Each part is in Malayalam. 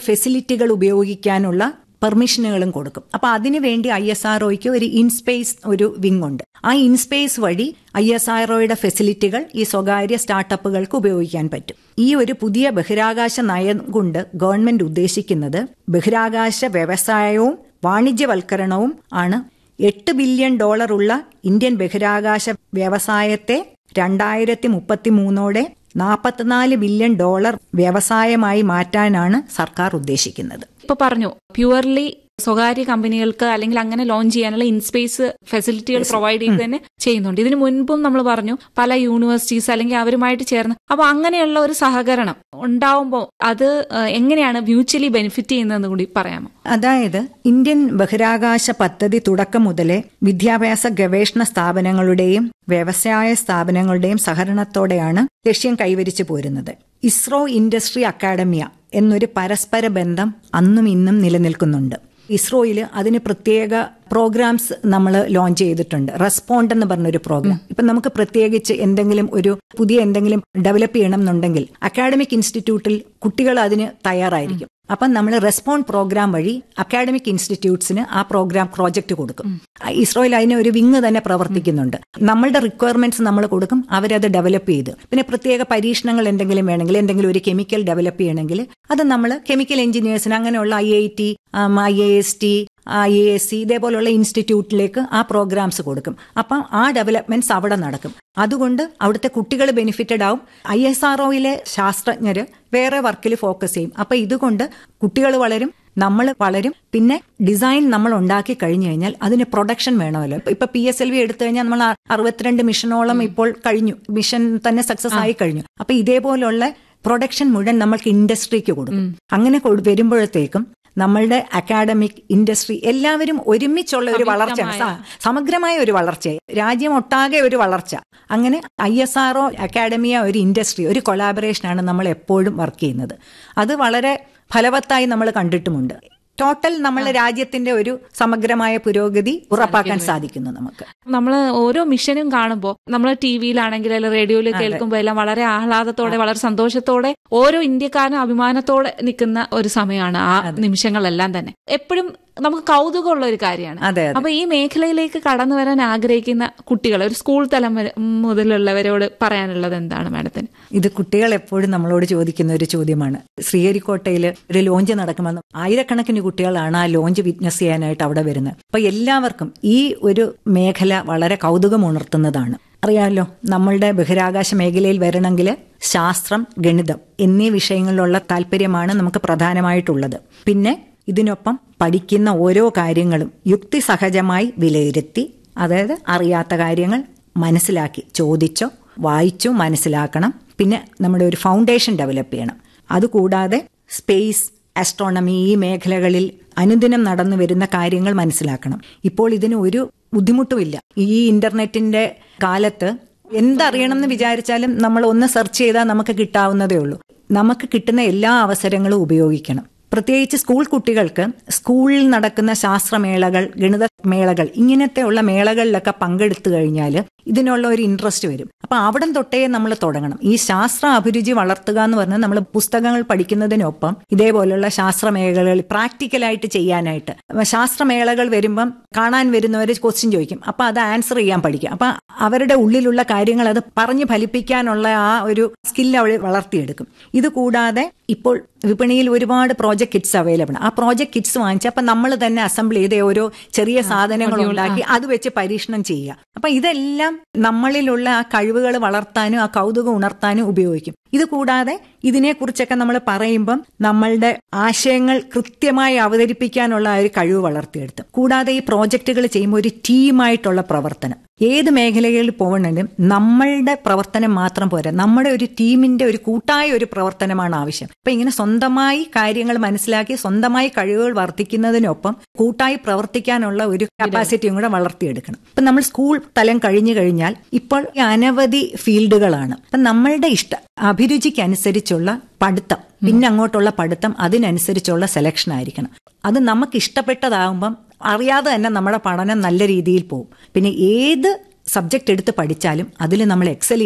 ഫെസിലിറ്റികൾ ഉപയോഗിക്കാനുള്ള പെർമിഷനുകളും കൊടുക്കും അപ്പൊ അതിനു വേണ്ടി ഐ എസ് ആർ ഒയ്ക്ക് ഒരു ഇൻസ്പേസ് ഒരു വിങ് ഉണ്ട് ആ ഇൻസ്പേസ് വഴി ഐ എസ് ആർ ഒയുടെ ഫെസിലിറ്റികൾ ഈ സ്വകാര്യ സ്റ്റാർട്ടപ്പുകൾക്ക് ഉപയോഗിക്കാൻ പറ്റും ഈ ഒരു പുതിയ ബഹിരാകാശ നയം കൊണ്ട് ഗവൺമെന്റ് ഉദ്ദേശിക്കുന്നത് ബഹിരാകാശ വ്യവസായവും വാണിജ്യവൽക്കരണവും ആണ് എട്ട് ബില്യൺ ഡോളർ ഉള്ള ഇന്ത്യൻ ബഹിരാകാശ വ്യവസായത്തെ രണ്ടായിരത്തി മുപ്പത്തി മൂന്നോടെ നാൽപ്പത്തിനാല് ബില്യൺ ഡോളർ വ്യവസായമായി മാറ്റാനാണ് സർക്കാർ ഉദ്ദേശിക്കുന്നത് ഇപ്പൊ പറഞ്ഞു പ്യുവർലി സ്വകാര്യ കമ്പനികൾക്ക് അല്ലെങ്കിൽ അങ്ങനെ ലോഞ്ച് ചെയ്യാനുള്ള ഇൻസ്പേസ് ഫെസിലിറ്റികൾ പ്രൊവൈഡ് ചെയ്ത് തന്നെ ചെയ്യുന്നുണ്ട് ഇതിനു മുൻപും നമ്മൾ പറഞ്ഞു പല യൂണിവേഴ്സിറ്റീസ് അല്ലെങ്കിൽ അവരുമായിട്ട് ചേർന്ന് അപ്പൊ അങ്ങനെയുള്ള ഒരു സഹകരണം ഉണ്ടാവുമ്പോൾ അത് എങ്ങനെയാണ് മ്യൂച്വലി ബെനിഫിറ്റ് ചെയ്യുന്നതെന്ന് കൂടി പറയാമോ അതായത് ഇന്ത്യൻ ബഹിരാകാശ പദ്ധതി തുടക്കം മുതലേ വിദ്യാഭ്യാസ ഗവേഷണ സ്ഥാപനങ്ങളുടെയും വ്യവസായ സ്ഥാപനങ്ങളുടെയും സഹകരണത്തോടെയാണ് ലക്ഷ്യം കൈവരിച്ചു പോരുന്നത് ഇസ്രോ ഇൻഡസ്ട്രി അക്കാഡമിയ എന്നൊരു പരസ്പര ബന്ധം അന്നും ഇന്നും നിലനിൽക്കുന്നുണ്ട് ഇസ്രോയിൽ അതിന് പ്രത്യേക പ്രോഗ്രാംസ് നമ്മൾ ലോഞ്ച് ചെയ്തിട്ടുണ്ട് റെസ്പോണ്ട് എന്ന് പറഞ്ഞൊരു പ്രോഗ്രാം ഇപ്പം നമുക്ക് പ്രത്യേകിച്ച് എന്തെങ്കിലും ഒരു പുതിയ എന്തെങ്കിലും ഡെവലപ്പ് ചെയ്യണം എന്നുണ്ടെങ്കിൽ അക്കാഡമിക് ഇൻസ്റ്റിറ്റ്യൂട്ടിൽ കുട്ടികൾ അതിന് തയ്യാറായിരിക്കും അപ്പം നമ്മൾ റെസ്പോണ്ട് പ്രോഗ്രാം വഴി അക്കാഡമിക് ഇൻസ്റ്റിറ്റ്യൂട്ട്സിന് ആ പ്രോഗ്രാം പ്രോജക്റ്റ് കൊടുക്കും ഇസ്രോയിൽ അതിന് ഒരു വിങ് തന്നെ പ്രവർത്തിക്കുന്നുണ്ട് നമ്മളുടെ റിക്വയർമെന്റ്സ് നമ്മൾ കൊടുക്കും അവരത് ഡെവലപ്പ് ചെയ്ത് പിന്നെ പ്രത്യേക പരീക്ഷണങ്ങൾ എന്തെങ്കിലും വേണമെങ്കിൽ എന്തെങ്കിലും ഒരു കെമിക്കൽ ഡെവലപ്പ് ചെയ്യണമെങ്കിൽ അത് നമ്മൾ കെമിക്കൽ എഞ്ചിനീയേഴ്സിന് അങ്ങനെയുള്ള I I T I A S T I A S C ഇതേപോലുള്ള ഇൻസ്റ്റിറ്റ്യൂട്ടിലേക്ക് ആ പ്രോഗ്രാംസ് കൊടുക്കും അപ്പം ആ ഡെവലപ്മെന്റ്സ് അവിടെ നടക്കും അതുകൊണ്ട് അവിടുത്തെ കുട്ടികൾ ബെനിഫിറ്റഡ് ആവും ഐ എസ് ആർ ഒയിലെ ശാസ്ത്രജ്ഞര് വേറെ വർക്കിൽ ഫോക്കസ് ചെയ്യും അപ്പൊ ഇതുകൊണ്ട് കുട്ടികൾ വളരും നമ്മൾ വളരും പിന്നെ ഡിസൈൻ നമ്മൾ ഉണ്ടാക്കി കഴിഞ്ഞു കഴിഞ്ഞാൽ അതിന് പ്രൊഡക്ഷൻ വേണമല്ലോ ഇപ്പൊ പി എസ് എൽ വി എടുത്തു കഴിഞ്ഞാൽ നമ്മൾ അറുപത്തിരണ്ട് മിഷനോളം ഇപ്പോൾ കഴിഞ്ഞു മിഷൻ തന്നെ സക്സസ് ആയി കഴിഞ്ഞു അപ്പൊ ഇതേപോലുള്ള പ്രൊഡക്ഷൻ മുഴുവൻ നമ്മൾക്ക് ഇൻഡസ്ട്രിക്ക് കൊടുക്കും അങ്ങനെ വരുമ്പോഴത്തേക്കും നമ്മളുടെ അക്കാഡമിക് ഇൻഡസ്ട്രി എല്ലാവരും ഒരുമിച്ചുള്ള ഒരു വളർച്ചയാണ് സമഗ്രമായ ഒരു വളർച്ച രാജ്യം ഒട്ടാകെ ഒരു വളർച്ച അങ്ങനെ I S R O academia ഒരു ഇൻഡസ്ട്രി ഒരു കൊളാബറേഷനാണ് നമ്മൾ എപ്പോഴും വർക്ക് ചെയ്യുന്നത് അത് വളരെ ഫലവത്തായി നമ്മൾ കണ്ടിട്ടുമുണ്ട് ടോട്ടൽ നമ്മൾ രാജ്യത്തിന്റെ ഒരു സമഗ്രമായ പുരോഗതി ഉറപ്പാക്കാൻ സാധിക്കുന്നു നമുക്ക് നമ്മൾ ഓരോ മിഷനും കാണുമ്പോൾ നമ്മൾ ടി വിയിലാണെങ്കിൽ അല്ലെങ്കിൽ റേഡിയോയിൽ കേൾക്കുമ്പോൾ എല്ലാം വളരെ ആഹ്ലാദത്തോടെ വളരെ സന്തോഷത്തോടെ ഓരോ ഇന്ത്യക്കാരനും അഭിമാനത്തോടെ നിൽക്കുന്ന ഒരു സമയമാണ് ആ നിമിഷങ്ങളെല്ലാം തന്നെ എപ്പോഴും നമുക്ക് കൗതുകമുള്ള ഒരു കാര്യമാണ് അതെ അപ്പൊ ഈ മേഖലയിലേക്ക് കടന്നു വരാൻ ആഗ്രഹിക്കുന്ന കുട്ടികൾ ഒരു സ്കൂൾ തലം മുതലുള്ളവരോട് പറയാനുള്ളത് എന്താണ് മാഡത്തിന് ഇത് കുട്ടികൾ എപ്പോഴും നമ്മളോട് ചോദിക്കുന്ന ഒരു ചോദ്യമാണ് ശ്രീഹരിക്കോട്ടയിൽ ഒരു ലോഞ്ച് നടക്കുമെന്ന് ആയിരക്കണക്കിന് കുട്ടികളാണ് ആ ലോഞ്ച് വിറ്റ്നസ് ചെയ്യാനായിട്ട് അവിടെ വരുന്നത് അപ്പൊ എല്ലാവർക്കും ഈ ഒരു മേഖല വളരെ കൗതുകം ഉണർത്തുന്നതാണ് അറിയാമല്ലോ നമ്മളുടെ ബഹിരാകാശ മേഖലയിൽ വരണമെങ്കിൽ ശാസ്ത്രം ഗണിതം എന്നീ വിഷയങ്ങളിലുള്ള താല്പര്യമാണ് നമുക്ക് പ്രധാനമായിട്ടുള്ളത് പിന്നെ ഇതിനൊപ്പം പഠിക്കുന്ന ഓരോ കാര്യങ്ങളും യുക്തിസഹജമായി വിലയിരുത്തി അതായത് അറിയാത്ത കാര്യങ്ങൾ മനസ്സിലാക്കി ചോദിച്ചോ വായിച്ചോ മനസ്സിലാക്കണം പിന്നെ നമ്മുടെ ഒരു ഫൗണ്ടേഷൻ ഡെവലപ്പ് ചെയ്യണം അതുകൂടാതെ സ്പേസ് ആസ്ട്രോണമി ഈ മേഖലകളിൽ അനുദിനം നടന്നു വരുന്ന കാര്യങ്ങൾ മനസ്സിലാക്കണം ഇപ്പോൾ ഇതിന് ഒരു ബുദ്ധിമുട്ടുമില്ല ഈ ഇന്റർനെറ്റിന്റെ കാലത്ത് എന്തറിയണം എന്ന് വിചാരിച്ചാലും നമ്മൾ ഒന്ന് സെർച്ച് ചെയ്താൽ നമുക്ക് കിട്ടാവുന്നതേ ഉള്ളൂ നമുക്ക് കിട്ടുന്ന എല്ലാ അവസരങ്ങളും ഉപയോഗിക്കണം പ്രത്യേകിച്ച് സ്കൂൾ കുട്ടികൾക്ക് സ്കൂളിൽ നടക്കുന്ന ശാസ്ത്രമേളകൾ ഗണിത മേളകൾ ഇങ്ങനത്തെയുള്ള മേളകളിലൊക്കെ പങ്കെടുത്തു കഴിഞ്ഞാൽ ഇതിനുള്ള ഒരു ഇൻട്രസ്റ്റ് വരും അപ്പൊ അവിടം തൊട്ടേ നമ്മൾ തുടങ്ങണം ഈ ശാസ്ത്ര അഭിരുചി വളർത്തുക എന്ന് പറഞ്ഞാൽ നമ്മൾ പുസ്തകങ്ങൾ പഠിക്കുന്നതിനൊപ്പം ഇതേപോലുള്ള ശാസ്ത്രമേളകൾ പ്രാക്ടിക്കലായിട്ട് ചെയ്യാനായിട്ട് ശാസ്ത്രമേളകൾ വരുമ്പം കാണാൻ വരുന്നവർ ക്വസ്റ്റ്യൻ ചോദിക്കും അപ്പൊ അത് ആൻസർ ചെയ്യാൻ പഠിക്കും അപ്പൊ അവരുടെ ഉള്ളിലുള്ള കാര്യങ്ങൾ അത് പറഞ്ഞു ഫലിപ്പിക്കാനുള്ള ആ ഒരു സ്കില്ല് അവർ വളർത്തിയെടുക്കും ഇത് കൂടാതെ ഇപ്പോൾ വിപണിയിൽ ഒരുപാട് പ്രോജക്ട് കിറ്റ്സ് അവൈലബിൾ ആ പ്രോജക്ട് കിറ്റ്സ് വാങ്ങിച്ച് അപ്പൊ നമ്മൾ തന്നെ അസംബിൾ ചെയ്ത ഓരോ ചെറിയ സാധനങ്ങൾ ഉണ്ടാക്കി അത് വെച്ച് പരീക്ഷണം ചെയ്യുക അപ്പൊ ഇതെല്ലാം നമ്മളിലുള്ള ആ കഴിവുകൾ വളർത്താനും ആ കൗതുകം ഉണർത്താനും ഉപയോഗിക്കും ഇത് കൂടാതെ ഇതിനെക്കുറിച്ചൊക്കെ നമ്മൾ പറയുമ്പം നമ്മളുടെ ആശയങ്ങൾ കൃത്യമായി അവതരിപ്പിക്കാനുള്ള ആ ഒരു കഴിവ് വളർത്തിയെടുത്തു കൂടാതെ ഈ പ്രോജക്റ്റുകൾ ചെയ്യുമ്പോൾ ഒരു ടീമായിട്ടുള്ള പ്രവർത്തനം ഏത് മേഖലകളിൽ പോകണമെങ്കിലും നമ്മളുടെ പ്രവർത്തനം മാത്രം പോരാ നമ്മുടെ ഒരു ടീമിന്റെ ഒരു കൂട്ടായ ഒരു പ്രവർത്തനമാണ് ആവശ്യം അപ്പൊ ഇങ്ങനെ സ്വന്തമായി കാര്യങ്ങൾ മനസ്സിലാക്കി സ്വന്തമായി കഴിവുകൾ വർദ്ധിക്കുന്നതിനൊപ്പം കൂട്ടായി പ്രവർത്തിക്കാനുള്ള ഒരു കപ്പാസിറ്റിയും കൂടെ വളർത്തിയെടുക്കണം ഇപ്പൊ നമ്മൾ സ്കൂൾ തലം കഴിഞ്ഞു കഴിഞ്ഞാൽ ഇപ്പോൾ അനവധി ഫീൽഡുകളാണ് അപ്പൊ നമ്മളുടെ ഇഷ്ട അഭിരുചിക്ക് അനുസരിച്ചുള്ള പഠിത്തം പിന്നെ അങ്ങോട്ടുള്ള പഠിത്തം അതിനനുസരിച്ചുള്ള സെലക്ഷൻ ആയിരിക്കണം അത് നമുക്ക് ഇഷ്ടപ്പെട്ടതാകുമ്പം അറിയാതെ തന്നെ നമ്മുടെ പഠനം നല്ല രീതിയിൽ പോകും പിന്നെ ഏത് സബ്ജക്റ്റ് എടുത്ത് പഠിച്ചാലും അതിൽ നമ്മൾ എക്സൽ ചെയ്യണം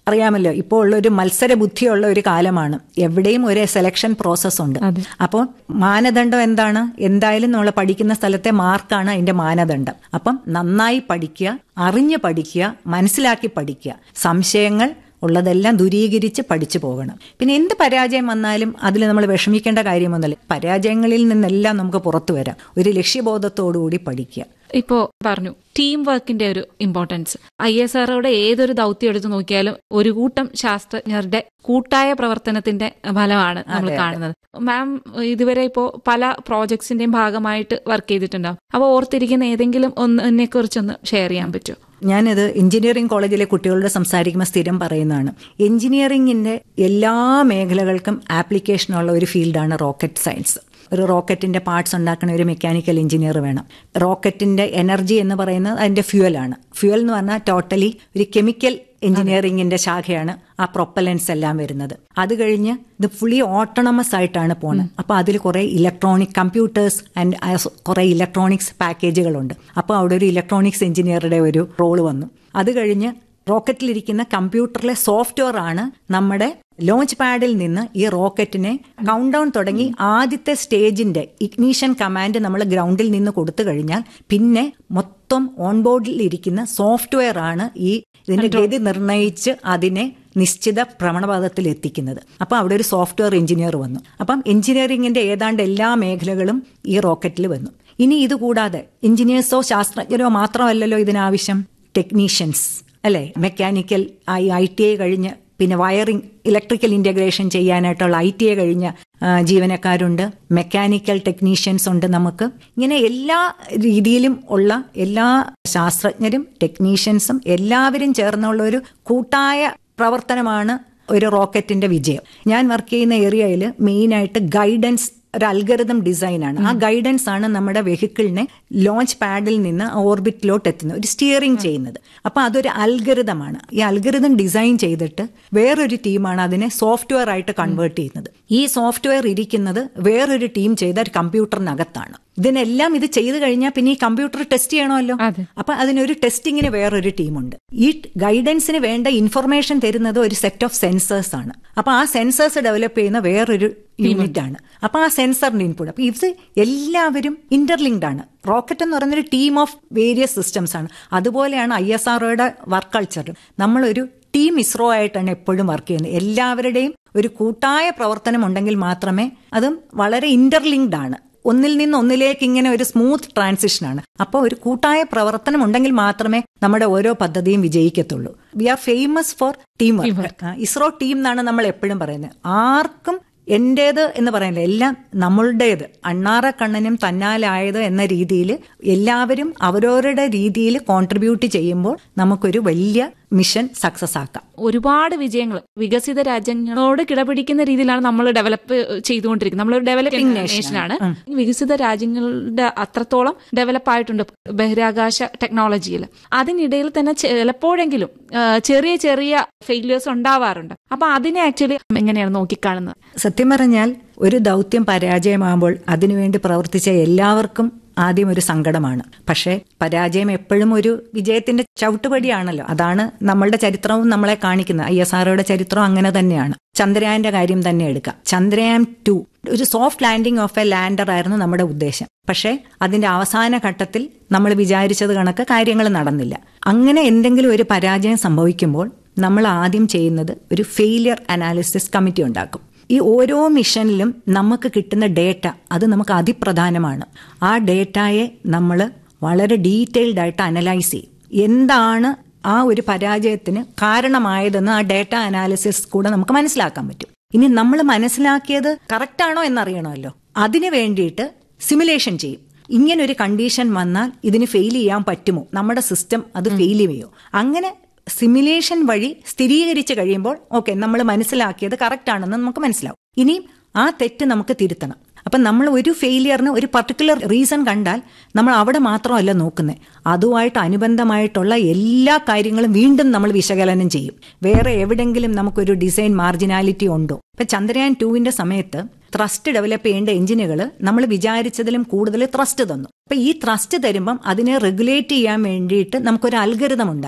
അറിയാമല്ലോ ഇപ്പോൾ ഉള്ള ഒരു മത്സര ബുദ്ധിയുള്ള ഒരു കാലമാണ് എവിടെയും ഒരു സെലക്ഷൻ പ്രോസസ് ഉണ്ട് അതെ. അപ്പോൾ മാനദണ്ഡം എന്താണ് എന്തായാലും നമ്മൾ പഠിക്കുന്ന സ്ഥലത്തെ മാർക്കാണ് അതിന്റെ മാനദണ്ഡം അപ്പം നന്നായി പഠിക്കുക അറിഞ്ഞ് പഠിക്കുക മനസ്സിലാക്കി പഠിക്കുക സംശയങ്ങൾ ഉള്ളതെല്ലാം ദൂരീകരിച്ച് പഠിച്ചു പോകണം പിന്നെ എന്ത് പരാജയം വന്നാലും അതിൽ നമ്മൾ വിഷമിക്കേണ്ട കാര്യമൊന്നുമില്ല പരാജയങ്ങളിൽ നിന്നെല്ലാം നമുക്ക് പുറത്തു വരാം ഒരു ലക്ഷ്യബോധത്തോടുകൂടി പഠിക്കുക ഇപ്പോ പറഞ്ഞു ടീം വർക്കിന്റെ ഒരു ഇമ്പോർട്ടൻസ് ഐ എസ് ആർഒയുടെ ഏതൊരു ദൗത്യം എടുത്തു നോക്കിയാലും ഒരു കൂട്ടം ശാസ്ത്രജ്ഞരുടെ കൂട്ടായ പ്രവർത്തനത്തിന്റെ ഫലമാണ് നമ്മൾ കാണുന്നത് മാം ഇതുവരെ ഇപ്പോ പല പ്രോജക്ട്സിന്റെയും ഭാഗമായിട്ട് വർക്ക് ചെയ്തിട്ടുണ്ടാവും അപ്പോൾ ഓർത്തിരിക്കുന്ന ഏതെങ്കിലും ഒന്നിനെ കുറിച്ചൊന്ന് ഷെയർ ചെയ്യാൻ പറ്റുമോ ഞാനിത് എഞ്ചിനീയറിംഗ് കോളേജിലെ കുട്ടികളോട് സംസാരിക്കുമ്പോൾ സ്ഥിരം പറയുന്നതാണ് എഞ്ചിനീയറിംഗിന്റെ എല്ലാ മേഖലകൾക്കും ആപ്ലിക്കേഷനുള്ള ഒരു ഫീൽഡാണ് റോക്കറ്റ് സയൻസ് ഒരു റോക്കറ്റിന്റെ പാർട്സ് ഉണ്ടാക്കുന്ന ഒരു മെക്കാനിക്കൽ എഞ്ചിനീയർ വേണം റോക്കറ്റിന്റെ എനർജി എന്ന് പറയുന്നത് അതിന്റെ ഫ്യൂവലാണ് ഫ്യൂവൽ എന്ന് പറഞ്ഞാൽ ടോട്ടലി ഒരു കെമിക്കൽ എഞ്ചിനീയറിംഗിന്റെ ശാഖയാണ് ആ പ്രൊപ്പലൻസ് എല്ലാം വരുന്നത് അത് കഴിഞ്ഞ് ഇത് ഫുള്ളി ഓട്ടോണമസ് ആയിട്ടാണ് പോണത് അപ്പൊ അതിൽ കുറെ ഇലക്ട്രോണിക് കമ്പ്യൂട്ടേഴ്സ് ആൻഡ് കുറെ ഇലക്ട്രോണിക്സ് പാക്കേജുകളുണ്ട് അപ്പോൾ അവിടെ ഒരു ഇലക്ട്രോണിക്സ് എഞ്ചിനീയറുടെ ഒരു റോള് വന്നു അത് കഴിഞ്ഞ് റോക്കറ്റിലിരിക്കുന്ന കമ്പ്യൂട്ടറിലെ സോഫ്റ്റ്വെയർ ആണ് നമ്മുടെ ലോഞ്ച് പാഡിൽ നിന്ന് ഈ റോക്കറ്റിനെ കൗണ്ട് ഡൗൺ തുടങ്ങി ആദ്യത്തെ സ്റ്റേജിന്റെ ഇഗ്നീഷൻ കമാൻഡ് നമ്മൾ ഗ്രൗണ്ടിൽ നിന്ന് കൊടുത്തു കഴിഞ്ഞാൽ പിന്നെ മൊത്തം ഓൺബോർഡിൽ ഇരിക്കുന്ന സോഫ്റ്റ്വെയർ ആണ് ഈ ഇതിന്റെ ഗതി നിർണയിച്ച് അതിനെ നിശ്ചിത ഭ്രമണപഥത്തിൽ എത്തിക്കുന്നത് അപ്പം അവിടെ ഒരു സോഫ്റ്റ്വെയർ എഞ്ചിനീയർ വന്നു അപ്പം എഞ്ചിനീയറിംഗിന്റെ ഏതാണ്ട് എല്ലാ മേഖലകളും ഈ റോക്കറ്റിൽ വന്നു ഇനി ഇതുകൂടാതെ എഞ്ചിനീയേഴ്സോ ശാസ്ത്രജ്ഞരോ മാത്രമല്ലല്ലോ ഇതിനാവശ്യം ടെക്നീഷ്യൻസ് അല്ലെ mechanical I I T I കഴിഞ്ഞ് പിന്നെ വയറിംഗ് ഇലക്ട്രിക്കൽ ഇന്റഗ്രേഷൻ ചെയ്യാനായിട്ടുള്ള ഐ ടി ഐ കഴിഞ്ഞ ആ, ജീവനക്കാരുണ്ട് മെക്കാനിക്കൽ ടെക്നീഷ്യൻസ് ഉണ്ട് നമുക്ക് ഇങ്ങനെ എല്ലാ രീതിയിലും ഉള്ള എല്ലാ ശാസ്ത്രജ്ഞരും ടെക്നീഷ്യൻസും എല്ലാവരും ചേർന്നുള്ള ഒരു കൂട്ടായ പ്രവർത്തനമാണ് ഒരു റോക്കറ്റിന്റെ വിജയം ഞാൻ വർക്ക് ചെയ്യുന്ന ഏരിയയിൽ മെയിനായിട്ട് ഗൈഡൻസ് ഒരു അൽഗരിതം ഡിസൈനാണ് ആ ഗൈഡൻസ് ആണ് നമ്മുടെ വെഹിക്കിളിനെ ലോഞ്ച് പാഡിൽ നിന്ന് ഓർബിറ്റിലോട്ട് എത്തുന്നത് ഒരു സ്റ്റിയറിംഗ് ചെയ്യുന്നത് അപ്പൊ അതൊരു അൽഗരിതമാണ് ഈ അൽഗരിതം ഡിസൈൻ ചെയ്തിട്ട് വേറൊരു ടീമാണ് അതിനെ സോഫ്റ്റ്വെയർ ആയിട്ട് കൺവേർട്ട് ചെയ്യുന്നത് ഈ സോഫ്റ്റ്വെയർ ഇരിക്കുന്നത് വേറൊരു ടീം ചെയ്ത ഒരു കമ്പ്യൂട്ടറിനകത്താണ് ഇതിനെല്ലാം ഇത് ചെയ്തു കഴിഞ്ഞാൽ പിന്നെ ഈ കമ്പ്യൂട്ടർ ടെസ്റ്റ് ചെയ്യണമല്ലോ അതെ. അപ്പൊ അതിനൊരു ടെസ്റ്റിങ്ങിന് വേറൊരു ടീമുണ്ട് ഈ ഗൈഡൻസിന് വേണ്ട ഇൻഫർമേഷൻ തരുന്നത് ഒരു സെറ്റ് ഓഫ് സെൻസേഴ്സ് ആണ് അപ്പൊ ആ സെൻസേഴ്സ് ഡെവലപ്പ് ചെയ്യുന്ന വേറൊരു യൂണിറ്റ് ആണ് അപ്പൊ ആ സെൻസറിന്റെ ഇൻപുട്ട് അപ്പൊ ഇത് എല്ലാവരും ഇന്റർലിങ്ക്ഡ് ആണ് റോക്കറ്റ് എന്ന് പറയുന്നൊരു ടീം ഓഫ് വേരിയസ് സിസ്റ്റംസ് ആണ് അതുപോലെയാണ് ഐ എസ് ആർഒയുടെ വർക്ക് കൾച്ചർ നമ്മളൊരു ടീം ഇസ്രോ ആയിട്ടാണ് എപ്പോഴും വർക്ക് ചെയ്യുന്നത് എല്ലാവരുടെയും ഒരു കൂട്ടായ പ്രവർത്തനം ഉണ്ടെങ്കിൽ മാത്രമേ അതും വളരെ ഇന്റർലിങ്ക്ഡ് ആണ് ഒന്നിൽ നിന്ന് ഒന്നിലേക്ക് ഇങ്ങനെ ഒരു സ്മൂത്ത് ട്രാൻസിഷൻ ആണ് അപ്പോൾ ഒരു കൂട്ടായ പ്രവർത്തനം ഉണ്ടെങ്കിൽ മാത്രമേ നമ്മുടെ ഓരോ പദ്ധതിയും വിജയിക്കത്തുള്ളൂ we are famous for team work ISRO team എന്നാണ് നമ്മൾ എപ്പോഴും പറയുന്നത് ആർക്കും എന്റേത് എന്ന് പറയുന്നില്ല എല്ലാം നമ്മളുടേത് അണ്ണാറ കണ്ണനും തന്നാലായത് എന്ന രീതിയിൽ എല്ലാവരും അവരവരുടെ രീതിയിൽ കോൺട്രിബ്യൂട്ട് ചെയ്യുമ്പോൾ നമുക്കൊരു വലിയ മിഷൻ സക്സസ് ആക്കാം ഒരുപാട് വിജയങ്ങൾ വികസിത രാജ്യങ്ങളോട് കിടപിടിക്കുന്ന രീതിയിലാണ് നമ്മൾ ഡെവലപ്പ് ചെയ്തുകൊണ്ടിരിക്കുന്നത് നമ്മളൊരു ഡെവലപ്പിംഗ് നേഷനാണ് വികസിത രാജ്യങ്ങളുടെ അത്രത്തോളം ഡെവലപ്പ് ആയിട്ടുണ്ട് ബഹിരാകാശ ടെക്നോളജിയിൽ അതിനിടയിൽ തന്നെ ചിലപ്പോഴെങ്കിലും ആ, ചെറിയ ചെറിയ ഫെയിലിയേഴ്സ് ഉണ്ടാവാറുണ്ട് അപ്പൊ അതിനെ ആക്ച്വലി എങ്ങനെയാണ് നോക്കിക്കാണുന്നത് സത്യം പറഞ്ഞാൽ ഒരു ദൗത്യം പരാജയമാകുമ്പോൾ അതിനുവേണ്ടി പ്രവർത്തിച്ച എല്ലാവർക്കും ആദ്യം ഒരു സങ്കടമാണ് പക്ഷേ പരാജയം എപ്പോഴും ഒരു വിജയത്തിന്റെ ചവിട്ടുപടിയാണല്ലോ അതാണ് നമ്മളുടെ ചരിത്രവും നമ്മളെ കാണിക്കുന്നത് ഐ എസ് ആർഒയുടെ ചരിത്രം അങ്ങനെ തന്നെയാണ് ചന്ദ്രയാന്റെ കാര്യം തന്നെ എടുക്കാം ചന്ദ്രയാൻ ടു ഒരു soft landing of a lander ആയിരുന്നു നമ്മുടെ ഉദ്ദേശം പക്ഷേ അതിന്റെ അവസാന ഘട്ടത്തിൽ നമ്മൾ വിചാരിച്ചത് കണക്ക് കാര്യങ്ങൾ നടന്നില്ല അങ്ങനെ എന്തെങ്കിലും ഒരു പരാജയം സംഭവിക്കുമ്പോൾ നമ്മൾ ആദ്യം ചെയ്യുന്നത് ഒരു ഫെയിലിയർ അനാലിസിസ് കമ്മിറ്റി ഉണ്ടാക്കും ഈ ഓരോ മിഷനിലും നമുക്ക് കിട്ടുന്ന ഡേറ്റ അത് നമുക്ക് അതിപ്രധാനമാണ് ആ ഡേറ്റയെ നമ്മൾ വളരെ ഡീറ്റെയിൽഡ് ആയിട്ട് അനലൈസ് ചെയ്യും എന്താണ് ആ ഒരു പരാജയത്തിന് കാരണമായതെന്ന് ആ ഡേറ്റ അനാലിസിസ് കൂടെ നമുക്ക് മനസ്സിലാക്കാൻ പറ്റും ഇനി നമ്മൾ മനസ്സിലാക്കിയത് കറക്റ്റാണോ എന്നറിയണമല്ലോ അതിനു വേണ്ടിയിട്ട് സിമുലേഷൻ ചെയ്യും ഇങ്ങനെ ഒരു കണ്ടീഷൻ വന്നാൽ ഇതിന് ഫെയിൽ ചെയ്യാൻ പറ്റുമോ നമ്മുടെ സിസ്റ്റം അത് ഫെയിൽ ചെയ്യോ അങ്ങനെ സിമുലേഷൻ വഴി സ്ഥിരീകരിച്ചു കഴിയുമ്പോൾ ഓക്കെ നമ്മൾ മനസ്സിലാക്കിയത് കറക്റ്റ് ആണെന്ന് നമുക്ക് മനസ്സിലാവും ഇനിയും ആ തെറ്റ് നമുക്ക് തിരുത്തണം അപ്പം നമ്മൾ ഒരു ഫെയിലിയറിന് ഒരു പർട്ടിക്കുലർ റീസൺ കണ്ടാൽ നമ്മൾ അവിടെ മാത്രമല്ല നോക്കുന്നത് അതുമായിട്ട് അനുബന്ധമായിട്ടുള്ള എല്ലാ കാര്യങ്ങളും വീണ്ടും നമ്മൾ വിശകലനം ചെയ്യും വേറെ എവിടെങ്കിലും നമുക്കൊരു ഡിസൈൻ മാർജിനാലിറ്റി ഉണ്ടോ ഇപ്പൊ ചന്ദ്രയാൻ ടുവിന്റെ സമയത്ത് ത്രസ്റ്റ് ഡെവലപ്പ് ചെയ്യേണ്ട എഞ്ചിനുകൾ നമ്മൾ വിചാരിച്ചതിലും കൂടുതൽ ത്രസ്റ്റ് തന്നു അപ്പൊ ഈ ത്രസ്റ്റ് തരുമ്പം അതിനെ റെഗുലേറ്റ് ചെയ്യാൻ വേണ്ടിയിട്ട് നമുക്കൊരു അൽഗരിതം ഉണ്ടായിരുന്നു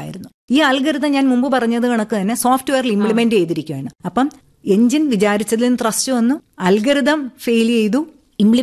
ഈ അൽഗരിതം ഞാൻ മുമ്പ് പറഞ്ഞത് കണക്ക് തന്നെ സോഫ്റ്റ്വെയറിൽ ഇംപ്ലിമെന്റ് ചെയ്തിരിക്കുകയാണ് അപ്പം എഞ്ചിൻ വിചാരിച്ചതിലും ത്രസ്റ്റ് വന്നു അൽഗരിതം ഫെയിൽ ചെയ്തു